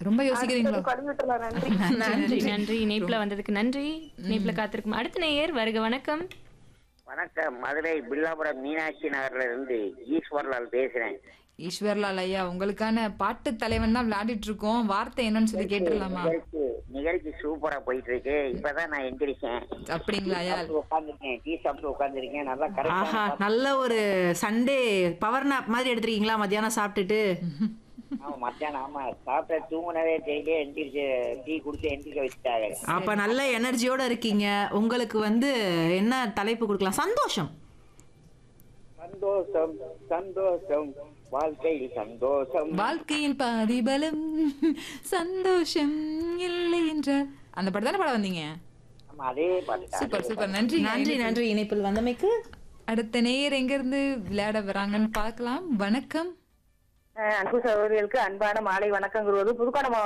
ரொம்ப யோசிக்கிறீங்களோ கலந்துட்டுலாம் நன்றி நன்றி நன்றி இணைப்புல வந்ததுக்கு நன்றி இணைப்புல காத்திருக்கும் அடுத்த நேயர் வருக வணக்கம் வணக்கம் மதுரை பில்லாபுரம் மீனாட்சி நகர்ல இருந்து ஈஸ்வர்லால் பேசுறேன் ஈஸ்வர்லால் ஐயா உங்களுக்கான பாட்டு தலைவன் தான் விளையாடிட்டு இருக்கோம் வார்த்தை என்னன்னு சொல்லி கேட்டுடலாமா நிகழ்ச்சி நிகழ்ச்சி சூப்பரா போயிட்டு இருக்கு இப்பதான் நான் எந்திரிச்சேன் அப்படிங்களா ஐயா உட்காந்துருக்கேன் டீ சாப்பிட்டு உட்காந்துருக்கேன் நல்லா ஆஹா கரெக்டா நல்ல ஒரு சண்டே பவர் நாப் மாதிரி எடுத்திருக்கீங்களா மத்தியானம் சாப்பிட்டுட்டு ஆமா மத்தியானம் ஆமா சாப்பிட்ட தூங்குனதே தெரியல எந்திரிச்சு டீ குடிச்சு எந்திரிக்க வச்சுட்டாங்க அப்ப நல்ல எனர்ஜியோட இருக்கீங்க உங்களுக்கு வந்து என்ன தலைப்பு கொடுக்கலாம் சந்தோஷம் சந்தோஷம் சந்தோஷம் வாழ்க்கையில் சந்தோஷம் வாழ்க்கையில் பாதி பலம் சந்தோஷம் இல்லை என்றால் அந்த படம் தானே படம் வந்தீங்க ஆமா அதே பாட்டு சூப்பர் சூப்பர் நன்றி நன்றி நன்றி இணைப்பில் வந்தமைக்கு அடுத்த நேயர் எங்க இருந்து விளையாட வராங்கன்னு பார்க்கலாம் வணக்கம் அஹ் அன்பு சகோதரிகளுக்கு அன்பான மாலை வணக்கம் கூறுவது புதுக்கோணம்